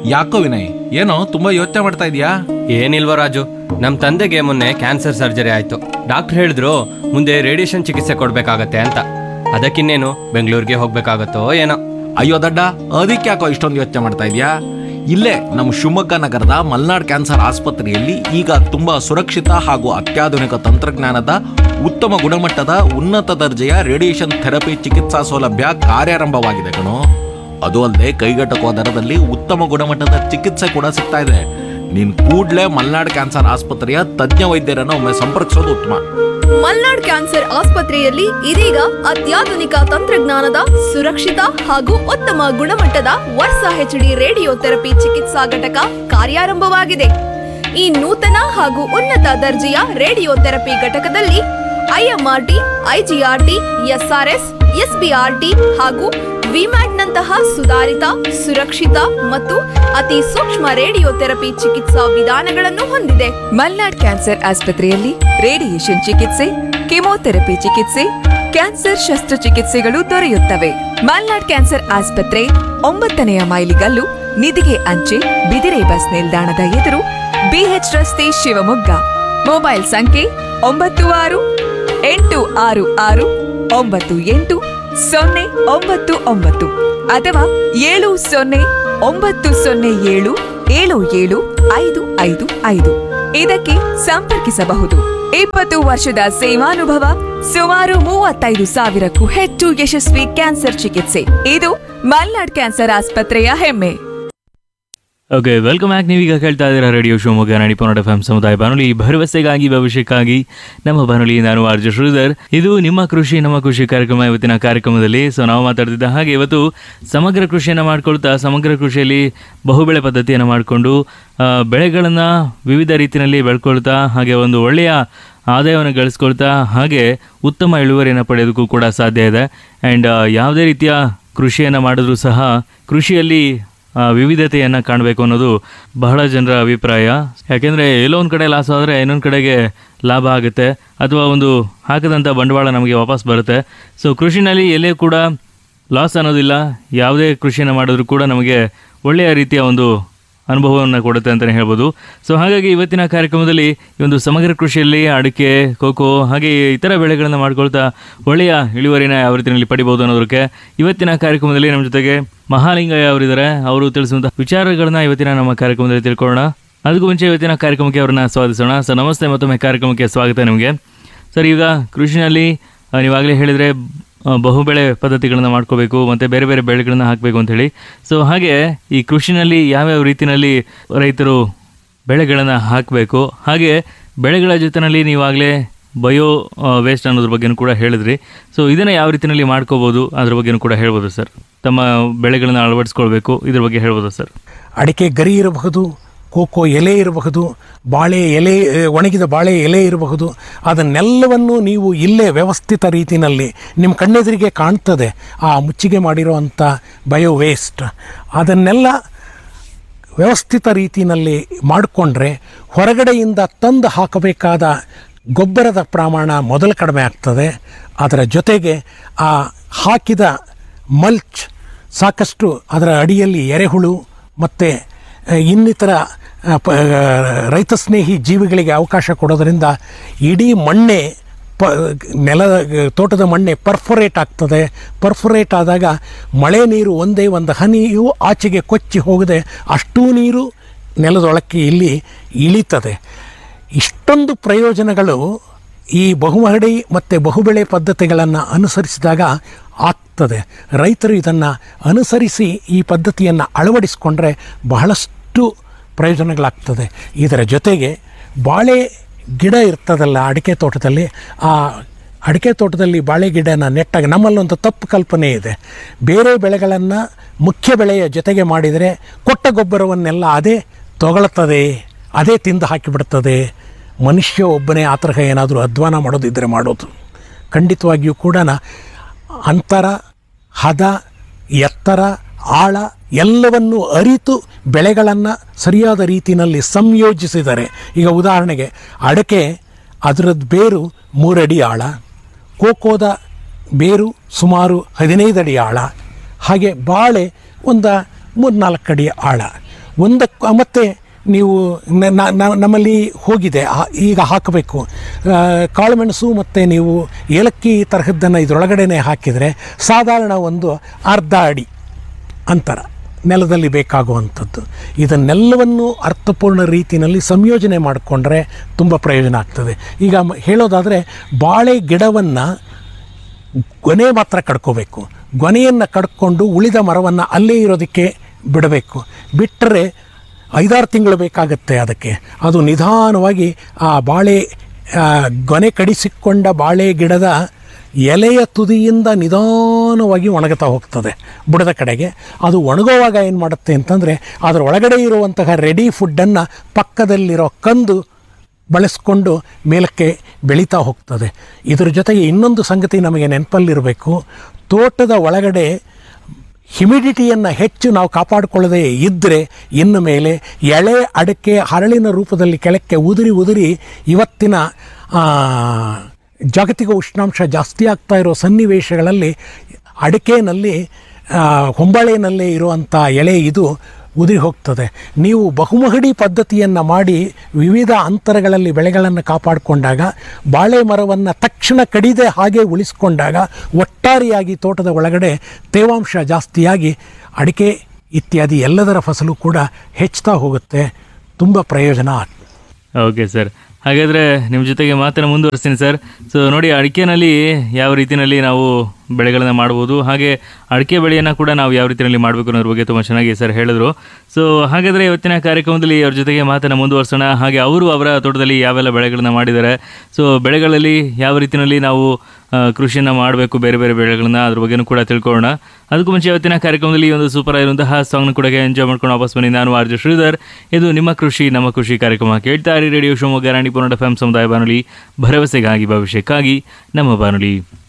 ಯಾಕೋ ವಿನಯ್ ಏನೋ ತುಂಬಾ ಯೋಚನೆ ಮಾಡ್ತಾ ಇದೀಯಾ ಏನಿಲ್ವ ರಾಜು ನಮ್ಮ ತಂದೆಗೆ ಮೊನ್ನೆ ಕ್ಯಾನ್ಸರ್ ಸರ್ಜರಿ ಆಯ್ತು ಡಾಕ್ಟರ್ ಹೇಳಿದ್ರು ಮುಂದೆ ರೇಡಿಯೇಷನ್ ಚಿಕಿತ್ಸೆ ಕೊಡ್ಬೇಕಾಗತ್ತೆ ಅಂತ ಅದಕ್ಕಿನ್ನೇನು ಬೆಂಗಳೂರಿಗೆ ಹೋಗ್ಬೇಕಾಗತ್ತೋ ಏನೋ ಅಯ್ಯೋ ದಡ್ಡ ಅದಕ್ಕೆ ಯಾಕೋ ಇಷ್ಟೊಂದು ಯೋಚನೆ ಮಾಡ್ತಾ ಇದೀಯಾ ಇಲ್ಲೇ ನಮ್ಮ ಶಿವಮೊಗ್ಗ ನಗರದ ಮಲ್ನಾಡ್ ಕ್ಯಾನ್ಸರ್ ಆಸ್ಪತ್ರೆಯಲ್ಲಿ ಈಗ ತುಂಬಾ ಸುರಕ್ಷಿತ ಹಾಗೂ ಅತ್ಯಾಧುನಿಕ ತಂತ್ರಜ್ಞಾನದ ಉತ್ತಮ ಗುಣಮಟ್ಟದ ಉನ್ನತ ದರ್ಜೆಯ ರೇಡಿಯೇಷನ್ ಥೆರಪಿ ಚಿಕಿತ್ಸಾ ಸೌಲಭ್ಯ ಕಾರ್ಯಾರಂಭವಾಗಿದೆ ಕಣೋ ಅದು ಅಲ್ಲದೆ ಕೈಗೆಟಕುವ ದರದಲ್ಲಿ ಉತ್ತಮ ಗುಣಮಟ್ಟದ ಚಿಕಿತ್ಸೆ ಕೂಡ ಸಿಗ್ತಾ ಇದೆ ನೀನ್ ಕೂಡ್ಲೇ ಮಲ್ನಾಡ್ ಕ್ಯಾನ್ಸರ್ ಆಸ್ಪತ್ರೆಯ ತಜ್ಞ ವೈದ್ಯರನ್ನು ಒಮ್ಮೆ ಸಂಪರ್ಕಿಸೋದು ಉತ್ತಮ ಮಲ್ನಾಡ್ ಕ್ಯಾನ್ಸರ್ ಆಸ್ಪತ್ರೆಯಲ್ಲಿ ಇದೀಗ ಅತ್ಯಾಧುನಿಕ ತಂತ್ರಜ್ಞಾನದ ಸುರಕ್ಷಿತ ಹಾಗೂ ಉತ್ತಮ ಗುಣಮಟ್ಟದ ವರ್ಸಾ ಹೆಚ್ಡಿ ರೇಡಿಯೋ ಥೆರಪಿ ಚಿಕಿತ್ಸಾ ಘಟಕ ಕಾರ್ಯಾರಂಭವಾಗಿದೆ ಈ ನೂತನ ಹಾಗೂ ಉನ್ನತ ದರ್ಜೆಯ ರೇಡಿಯೋ ಥೆರಪಿ ಘಟಕದಲ್ಲಿ ಐಎಂಆರ್ಟಿ ಐಜಿಆರ್ಟಿ ಎಸ್ಆರ್ಎಸ್ ಎಸ್ಬಿಆರ್ಟಿ ಹಾಗೂ ವಿಮ್ಯಾಟ್ನಂತಹ ಸುಧಾರಿತ ಸುರಕ್ಷಿತ ಮತ್ತು ಅತಿ ಸೂಕ್ಷ್ಮ ರೇಡಿಯೋ ಥೆರಪಿ ಚಿಕಿತ್ಸಾ ವಿಧಾನಗಳನ್ನು ಹೊಂದಿದೆ ಮಲ್ನಾಡ್ ಕ್ಯಾನ್ಸರ್ ಆಸ್ಪತ್ರೆಯಲ್ಲಿ ರೇಡಿಯೇಷನ್ ಚಿಕಿತ್ಸೆ ಕೆಮೊಥೆರಪಿ ಚಿಕಿತ್ಸೆ ಕ್ಯಾನ್ಸರ್ ಶಸ್ತ್ರಚಿಕಿತ್ಸೆಗಳು ದೊರೆಯುತ್ತವೆ ಮಲ್ನಾಡ್ ಕ್ಯಾನ್ಸರ್ ಆಸ್ಪತ್ರೆ ಒಂಬತ್ತನೆಯ ಮೈಲಿಗಲ್ಲು ನಿಧಿಗೆ ಅಂಚೆ ಬಿದಿರೆ ಬಸ್ ನಿಲ್ದಾಣದ ಎದುರು ಬಿಎಚ್ ರಸ್ತೆ ಶಿವಮೊಗ್ಗ ಮೊಬೈಲ್ ಸಂಖ್ಯೆ ಒಂಬತ್ತು ಆರು ಎಂಟು ಆರು ಆರು ಒಂಬತ್ತು ಎಂಟು ಸೊನ್ನೆ ಒಂಬತ್ತು ಒಂಬತ್ತು ಅಥವಾ ಏಳು ಸೊನ್ನೆ ಒಂಬತ್ತು ಸೊನ್ನೆ ಏಳು ಏಳು ಏಳು ಐದು ಐದು ಐದು ಇದಕ್ಕೆ ಸಂಪರ್ಕಿಸಬಹುದು ಇಪ್ಪತ್ತು ವರ್ಷದ ಸೇವಾನುಭವ ಸುಮಾರು ಮೂವತ್ತೈದು ಸಾವಿರಕ್ಕೂ ಹೆಚ್ಚು ಯಶಸ್ವಿ ಕ್ಯಾನ್ಸರ್ ಚಿಕಿತ್ಸೆ ಇದು ಮಲ್ನಾಡ್ ಕ್ಯಾನ್ಸರ್ ಆಸ್ಪತ್ರೆಯ ಹೆಮ್ಮೆ ಓಕೆ ವೆಲ್ಕಮ್ ಬ್ಯಾಕ್ ನೀವೀಗ ಕೇಳ್ತಾ ಇದ್ದೀರಾ ರೇಡಿಯೋ ಶಿವಮೊಗ್ಗ ನಾಡಿ ಪೊನ್ನಡ ಎಫ್ ಸಮುದಾಯ ಬಾನುಲಿ ಭರವಸೆಗಾಗಿ ಭವಿಷ್ಯಕ್ಕಾಗಿ ನಮ್ಮ ಬಾನುಲಿ ನಾನು ಆರ್ಜ ಶ್ರೀಧರ್ ಇದು ನಿಮ್ಮ ಕೃಷಿ ನಮ್ಮ ಕೃಷಿ ಕಾರ್ಯಕ್ರಮ ಇವತ್ತಿನ ಕಾರ್ಯಕ್ರಮದಲ್ಲಿ ಸೊ ನಾವು ಮಾತಾಡ್ತಿದ್ದ ಹಾಗೆ ಇವತ್ತು ಸಮಗ್ರ ಕೃಷಿಯನ್ನು ಮಾಡ್ಕೊಳ್ತಾ ಸಮಗ್ರ ಕೃಷಿಯಲ್ಲಿ ಬಹುಬೆಳೆ ಪದ್ಧತಿಯನ್ನು ಮಾಡಿಕೊಂಡು ಬೆಳೆಗಳನ್ನು ವಿವಿಧ ರೀತಿಯಲ್ಲಿ ಬೆಳ್ಕೊಳ್ತಾ ಹಾಗೆ ಒಂದು ಒಳ್ಳೆಯ ಆದಾಯವನ್ನು ಗಳಿಸ್ಕೊಳ್ತಾ ಹಾಗೆ ಉತ್ತಮ ಇಳುವರಿಯನ್ನು ಪಡೆಯೋದಕ್ಕೂ ಕೂಡ ಸಾಧ್ಯ ಇದೆ ಆ್ಯಂಡ್ ಯಾವುದೇ ರೀತಿಯ ಕೃಷಿಯನ್ನು ಮಾಡಿದ್ರೂ ಸಹ ಕೃಷಿಯಲ್ಲಿ ಆ, ವಿವಿಧತೆಯನ್ನು ಕಾಣಬೇಕು ಅನ್ನೋದು ಬಹಳ ಜನರ ಅಭಿಪ್ರಾಯ ಯಾಕೆಂದರೆ ಎಲ್ಲೋ ಒಂದು ಕಡೆ ಲಾಸ್ ಆದರೆ ಇನ್ನೊಂದು ಕಡೆಗೆ ಲಾಭ ಆಗುತ್ತೆ ಅಥವಾ ಒಂದು ಹಾಕಿದಂಥ ಬಂಡವಾಳ ನಮಗೆ ವಾಪಸ್ ಬರುತ್ತೆ ಸೊ ಕೃಷಿನಲ್ಲಿ ಎಲ್ಲೇ ಕೂಡ ಲಾಸ್ ಅನ್ನೋದಿಲ್ಲ ಯಾವುದೇ ಕೃಷಿಯನ್ನು ಮಾಡಿದ್ರೂ ಕೂಡ ನಮಗೆ ಒಳ್ಳೆಯ ರೀತಿಯ ಒಂದು ಅನುಭವವನ್ನು ಕೊಡುತ್ತೆ ಅಂತಲೇ ಹೇಳ್ಬೋದು ಸೊ ಹಾಗಾಗಿ ಇವತ್ತಿನ ಕಾರ್ಯಕ್ರಮದಲ್ಲಿ ಈ ಒಂದು ಸಮಗ್ರ ಕೃಷಿಯಲ್ಲಿ ಅಡಿಕೆ ಕೋಕೋ ಹಾಗೆ ಇತರ ಬೆಳೆಗಳನ್ನು ಮಾಡ್ಕೊಳ್ತಾ ಒಳ್ಳೆಯ ಇಳುವರಿನ ಯಾವ ರೀತಿಯಲ್ಲಿ ಪಡಿಬೋದು ಅನ್ನೋದಕ್ಕೆ ಇವತ್ತಿನ ಕಾರ್ಯಕ್ರಮದಲ್ಲಿ ನಮ್ಮ ಜೊತೆಗೆ ಮಹಾಲಿಂಗಯ್ಯ ಅವರಿದ್ದಾರೆ ಅವರು ತಿಳಿಸುವಂಥ ವಿಚಾರಗಳನ್ನ ಇವತ್ತಿನ ನಮ್ಮ ಕಾರ್ಯಕ್ರಮದಲ್ಲಿ ತಿಳ್ಕೊಳ್ಳೋಣ ಅದಕ್ಕೂ ಮುಂಚೆ ಇವತ್ತಿನ ಕಾರ್ಯಕ್ರಮಕ್ಕೆ ಅವರನ್ನ ಸ್ವಾಗತಿಸೋಣ ಸರ್ ನಮಸ್ತೆ ಮತ್ತೊಮ್ಮೆ ಕಾರ್ಯಕ್ರಮಕ್ಕೆ ಸ್ವಾಗತ ನಿಮಗೆ ಸರ್ ಈಗ ಕೃಷಿನಲ್ಲಿ ಆ, ನೀವಾಗಲೇ ಹೇಳಿದರೆ ಬಹುಬೆಳೆ ಪದ್ಧತಿಗಳನ್ನು ಮಾಡ್ಕೋಬೇಕು ಮತ್ತು ಬೇರೆ ಬೇರೆ ಬೆಳೆಗಳನ್ನ ಹಾಕಬೇಕು ಅಂತ ಹೇಳಿ ಸೊ ಹಾಗೆ ಈ ಕೃಷಿನಲ್ಲಿ ಯಾವ್ಯಾವ ರೀತಿಯಲ್ಲಿ ರೈತರು ಬೆಳೆಗಳನ್ನು ಹಾಕಬೇಕು ಹಾಗೆ ಬೆಳೆಗಳ ಜೊತೆಯಲ್ಲಿ ನೀವಾಗಲೇ ಬಯೋ ವೇಸ್ಟ್ ಅನ್ನೋದ್ರ ಬಗ್ಗೆನೂ ಕೂಡ ಹೇಳಿದ್ರಿ ಸೊ ಇದನ್ನು ಯಾವ ರೀತಿಯಲ್ಲಿ ಮಾಡ್ಕೋಬೋದು ಅದ್ರ ಬಗ್ಗೆನೂ ಕೂಡ ಹೇಳ್ಬೋದು ಸರ್ ತಮ್ಮ ಬೆಳೆಗಳನ್ನು ಅಳವಡಿಸ್ಕೊಳ್ಬೇಕು ಇದ್ರ ಬಗ್ಗೆ ಹೇಳ್ಬೋದು ಸರ್ ಅಡಿಕೆ ಗರಿ ಇರಬಹುದು ಕೋಕೋ ಎಲೆ ಇರಬಹುದು ಬಾಳೆ ಎಲೆ ಆ, ಒಣಗಿದ ಬಾಳೆ ಎಲೆ ಇರಬಹುದು ಅದನ್ನೆಲ್ಲವನ್ನು ನೀವು ಇಲ್ಲೇ ವ್ಯವಸ್ಥಿತ ರೀತಿಯಲ್ಲಿ ನಿಮ್ಮ ಕಣ್ಣೆದುರಿಗೆ ಕಾಣ್ತದೆ ಆ ಮುಚ್ಚಿಗೆ ಮಾಡಿರುವಂಥ ಬಯೋ ವೇಸ್ಟ್ ಅದನ್ನೆಲ್ಲ ವ್ಯವಸ್ಥಿತ ರೀತಿಯಲ್ಲಿ ಮಾಡಿಕೊಂಡ್ರೆ ಹೊರಗಡೆಯಿಂದ ತಂದು ಹಾಕಬೇಕಾದ ಗೊಬ್ಬರದ ಪ್ರಮಾಣ ಮೊದಲು ಕಡಿಮೆ ಆಗ್ತದೆ ಅದರ ಜೊತೆಗೆ ಆ ಹಾಕಿದ ಮಲ್ಚ್ ಸಾಕಷ್ಟು ಅದರ ಅಡಿಯಲ್ಲಿ ಎರೆಹುಳು ಮತ್ತು ಇನ್ನಿತರ ಆ, ಪ ರೈತ ಸ್ನೇಹಿ ಜೀವಿಗಳಿಗೆ ಅವಕಾಶ ಕೊಡೋದರಿಂದ ಇಡೀ ಮಣ್ಣೆ ಪ ನೆಲದ ತೋಟದ ಮಣ್ಣೆ ಪರ್ಫೊರೇಟ್ ಆಗ್ತದೆ ಪರ್ಫೊರೇಟ್ ಆದಾಗ ಮಳೆ ನೀರು ಒಂದೇ ಒಂದು ಹನಿಯೂ ಆಚೆಗೆ ಕೊಚ್ಚಿ ಹೋಗದೆ ಅಷ್ಟೂ ನೀರು ನೆಲದೊಳಕ್ಕೆ ಇಲ್ಲಿ ಇಳಿತದೆ ಇಷ್ಟೊಂದು ಪ್ರಯೋಜನಗಳು ಈ ಬಹುಮಹಡಿ ಮತ್ತು ಬಹುಬೆಳೆ ಪದ್ಧತಿಗಳನ್ನು ಅನುಸರಿಸಿದಾಗ ಆಗ್ತದೆ ರೈತರು ಇದನ್ನು ಅನುಸರಿಸಿ ಈ ಪದ್ಧತಿಯನ್ನು ಅಳವಡಿಸಿಕೊಂಡ್ರೆ ಬಹಳಷ್ಟು ಪ್ರಯೋಜನಗಳಾಗ್ತದೆ ಇದರ ಜೊತೆಗೆ ಬಾಳೆ ಗಿಡ ಇರ್ತದಲ್ಲ ಅಡಿಕೆ ತೋಟದಲ್ಲಿ ಆ ಅಡಿಕೆ ತೋಟದಲ್ಲಿ ಬಾಳೆ ಗಿಡನ ನೆಟ್ಟಾಗ ನಮ್ಮಲ್ಲೊಂದು ತಪ್ಪು ಕಲ್ಪನೆ ಇದೆ ಬೇರೆ ಬೆಳೆಗಳನ್ನು ಮುಖ್ಯ ಬೆಳೆಯ ಜೊತೆಗೆ ಮಾಡಿದರೆ ಕೊಟ್ಟ ಗೊಬ್ಬರವನ್ನೆಲ್ಲ ಅದೇ ತೊಗೊಳ್ತದೆ ಅದೇ ತಿಂದು ಹಾಕಿಬಿಡ್ತದೆ ಮನುಷ್ಯ ಒಬ್ಬನೇ ಆ ತರಹ ಏನಾದರೂ ಅಧ್ವಾನ ಮಾಡೋದಿದ್ದರೆ ಮಾಡೋದು ಖಂಡಿತವಾಗಿಯೂ ಕೂಡ ಅಂತರ ಹದ ಎತ್ತರ ಆಳ ಎಲ್ಲವನ್ನು ಅರಿತು ಬೆಳೆಗಳನ್ನು ಸರಿಯಾದ ರೀತಿಯಲ್ಲಿ ಸಂಯೋಜಿಸಿದರೆ ಈಗ ಉದಾಹರಣೆಗೆ ಅಡಕೆ ಅದರದ್ದು ಬೇರು ಮೂರಡಿ ಆಳ ಕೋಕೋದ ಬೇರು ಸುಮಾರು ಹದಿನೈದು ಅಡಿ ಆಳ ಹಾಗೆ ಬಾಳೆ ಒಂದು ಮೂರ್ನಾಲ್ಕು ಅಡಿ ಆಳ ಒಂದಕ್ಕೆ ಮತ್ತೆ ನೀವು ನ- ನ- ನ- ನಮ್ಮಲ್ಲಿ ಹೋಗಿದೆ ಆ- ಈಗ ಹಾಕಬೇಕು ಆ, ಕಾಳುಮೆಣಸು ಮತ್ತು ನೀವು ಏಲಕ್ಕಿ ತರಹದ್ದನ್ನು ಇದರೊಳಗಡೆನೆ ಹಾಕಿದರೆ ಸಾಧಾರಣ ಒಂದು ಅರ್ಧ ಅಡಿ ಅಂತರ ನೆಲದಲ್ಲಿ ಬೇಕಾಗುವಂಥದ್ದು ಇದನ್ನೆಲ್ಲವನ್ನು ಅರ್ಥಪೂರ್ಣ ರೀತಿಯಲ್ಲಿ ಸಂಯೋಜನೆ ಮಾಡಿಕೊಂಡ್ರೆ ತುಂಬ ಪ್ರಯೋಜನ ಆಗ್ತದೆ ಈಗ ಮ- ಹೇಳೋದಾದರೆ ಬಾಳೆ ಗಿಡವನ್ನು ಗೊನೆ ಮಾತ್ರ ಕಡ್ಕೋಬೇಕು ಗೊನೆಯನ್ನು ಕಡ್ಕೊಂಡು ಉಳಿದ ಮರವನ್ನು ಅಲ್ಲೇ ಇರೋದಕ್ಕೆ ಬಿಡಬೇಕು ಬಿಟ್ಟರೆ ಐದಾರು ತಿಂಗಳು ಬೇಕಾಗುತ್ತೆ ಅದಕ್ಕೆ ಅದು ನಿಧಾನವಾಗಿ ಆ ಬಾಳೆ ಆ, ಗೊನೆ ಕಡಿಸಿಕೊಂಡ ಬಾಳೆ ಗಿಡದ ಎಲೆಯ ತುದಿಯಿಂದ ನಿಧಾನವಾಗಿ ಒಣಗುತ್ತಾ ಹೋಗ್ತದೆ ಬುಡದ ಕಡೆಗೆ ಅದು ಒಣಗುವಾಗ ಏನು ಮಾಡುತ್ತೆ ಅಂತಂದರೆ ಅದರ ಒಳಗಡೆ ಇರುವಂತಹ ರೆಡಿ ಫುಡ್ಡನ್ನು ಪಕ್ಕದಲ್ಲಿರೋ ಕಂದು ಬಳಸ್ಕೊಂಡು ಮೇಲಕ್ಕೆ ಬೆಳೀತಾ ಹೋಗ್ತದೆ ಇದ್ರ ಜೊತೆಗೆ ಇನ್ನೊಂದು ಸಂಗತಿ ನಮಗೆ ನೆನಪಲ್ಲಿರಬೇಕು ತೋಟದ ಒಳಗಡೆ ಹ್ಯುಮಿಡಿಟಿಯನ್ನು ಹೆಚ್ಚು ನಾವು ಕಾಪಾಡಿಕೊಳ್ಳದೆ ಇದ್ದರೆ ಇನ್ನು ಮೇಲೆ ಎಳೆ ಅಡಕೆ ಹರಳಿನ ರೂಪದಲ್ಲಿ ಕೆಳಕ್ಕೆ ಉದುರಿ ಉದುರಿ ಇವತ್ತಿನ ಆ, ಜಾಗತಿಕ ಉಷ್ಣಾಂಶ ಜಾಸ್ತಿ ಆಗ್ತಾ ಇರೋ ಸನ್ನಿವೇಶಗಳಲ್ಲಿ ಅಡಿಕೆನಲ್ಲಿ ಆ, ಹೊಂಬಾಳೆನಲ್ಲೇ ಇರುವಂಥ ಎಳೆ ಇದು ಉದುರಿ ಹೋಗ್ತದೆ ನೀವು ಬಹುಮಹಡಿ ಪದ್ಧತಿಯನ್ನು ಮಾಡಿ ವಿವಿಧ ಅಂತರಗಳಲ್ಲಿ ಬೆಳೆಗಳನ್ನು ಕಾಪಾಡಿಕೊಂಡಾಗ ಬಾಳೆ ಮರವನ್ನು ತಕ್ಷಣ ಕಡಿದೆ ಹಾಗೆ ಉಳಿಸ್ಕೊಂಡಾಗ ಒಟ್ಟಾರೆಯಾಗಿ ತೋಟದ ಒಳಗಡೆ ತೇವಾಂಶ ಜಾಸ್ತಿಯಾಗಿ ಅಡಿಕೆ ಇತ್ಯಾದಿ ಎಲ್ಲದರ ಫಸಲು ಕೂಡ ಹೆಚ್ಚುತ್ತಾ ಹೋಗುತ್ತೆ ತುಂಬ ಪ್ರಯೋಜನ ಆಗ್ತದೆ ಓಕೆ ಸರ್ ಹಾಗಾದರೆ ನಿಮ್ಮ ಜೊತೆಗೆ ಮಾತನ್ನು ಮುಂದುವರಿಸ್ತೀನಿ ಸರ್ ಸೊ ನೋಡಿ ಅಡಿಕೆನಲ್ಲಿ ಯಾವ ರೀತಿಯಲ್ಲಿ ನಾವು ಬೆಳೆಗಳನ್ನು ಮಾಡ್ಬೋದು ಹಾಗೆ ಅಡಿಕೆ ಬೆಳೆಯನ್ನು ಕೂಡ ನಾವು ಯಾವ ರೀತಿಯಲ್ಲಿ ಮಾಡಬೇಕು ಅನ್ನೋದ್ರ ಬಗ್ಗೆ ತುಂಬ ಚೆನ್ನಾಗಿ ಸರ್ ಹೇಳಿದ್ರು ಸೊ ಹಾಗಾದರೆ ಇವತ್ತಿನ ಕಾರ್ಯಕ್ರಮದಲ್ಲಿ ಅವ್ರ ಜೊತೆಗೆ ಮಾತನ್ನು ಮುಂದುವರ್ಸೋಣ ಹಾಗೆ ಅವರು ಅವರ ತೋಟದಲ್ಲಿ ಯಾವೆಲ್ಲ ಬೆಳೆಗಳನ್ನ ಮಾಡಿದ್ದಾರೆ ಸೊ ಬೆಳೆಗಳಲ್ಲಿ ಯಾವ ರೀತಿಯಲ್ಲಿ ನಾವು ಆ, ಕೃಷಿಯನ್ನು ಮಾಡಬೇಕು ಬೇರೆ ಬೇರೆ ಬೆಳೆಗಳನ್ನ ಅದ್ರ ಬಗ್ಗೆನೂ ಕೂಡ ತಿಳ್ಕೊಳ್ಳೋಣ ಅದಕ್ಕೂ ಮುಂಚೆ ಇವತ್ತಿನ ಕಾರ್ಯಕ್ರಮದಲ್ಲಿ ಈ ಒಂದು ಸೂಪರ್ ಆಗಿರುವಂತಹ ಸಾಂಗ್ನ ಕೂಡ ಎಂಜಾಯ್ ಮಾಡ್ಕೊಂಡು ವಾಪಸ್ ಬನ್ನಿ ನಾನು ಆರ್ಜು ಶ್ರೀಧರ್ ಇದು ನಿಮ್ಮ ಕೃಷಿ ನಮ್ಮ ಕೃಷಿ ಕಾರ್ಯಕ್ರಮ ಕೇಳ್ತಾ ಇರಿ ರೇಡಿಯೋ ಶಿವಮೊಗ್ಗ ರಾಣಿ ಪುನಡ ಎಫ್ ಸಮುದಾಯ ಬಾನುಲಿ ಭರವಸೆಗಾಗಿ ಭವಿಷ್ಯಕ್ಕಾಗಿ ನಮ್ಮ ಬಾನುಲಿ